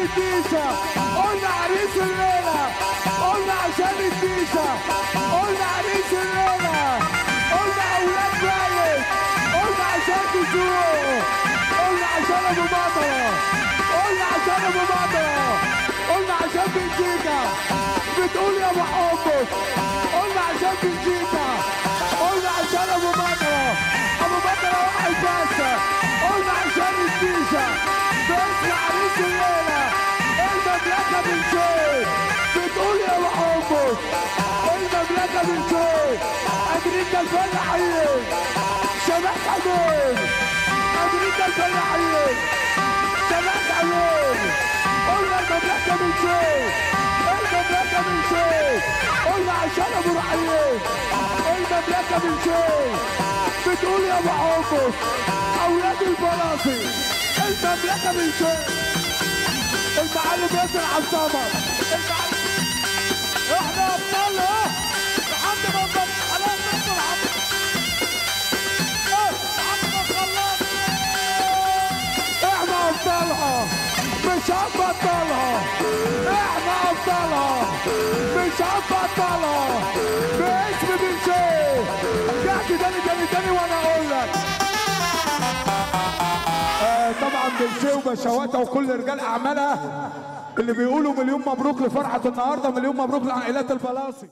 الديشة قلنا عريس الليلة قلنا عشان الديشة قلنا عريس الليلة قلنا أولاد مالك قلنا عشان تسوق قلنا عشان أبو مطرة قلنا عشان أبو مطرة قلنا عشان بنجيكا بتقول يا أبو حبك قلنا عشان بنجيكا قلنا عشان أبو مطرة أبو مطرة واحد بس قلنا عشان الديشة باسم عريس الليلة المملكة من شيء بتقول يا أبو حبك المملكة من شيء أمريكا الفلاحين شباب حمود أمريكا الفلاحين شباب حمود قلنا المملكة من شيء المملكة من شيء قلنا عشان أبو رحيل المملكة من شيء بتقول يا أبو حبك أولاد البلاطي المملكة من شيء المعلم ياسر عصامة المعلم احنا ابطال ها لحد ما نضرب خلاص نحن العب لحد ما نخلص احنا ابطالها مش هنبطلها احنا ابطالها مش هنبطلها باسم بن شيخ احكي تاني تاني تاني وانا اقول لك آه طبعا بن شيخ وبشواته وكل رجال اعمالها اللي بيقولوا مليون مبروك لفرحه النهارده مليون مبروك لعائلات البلاصي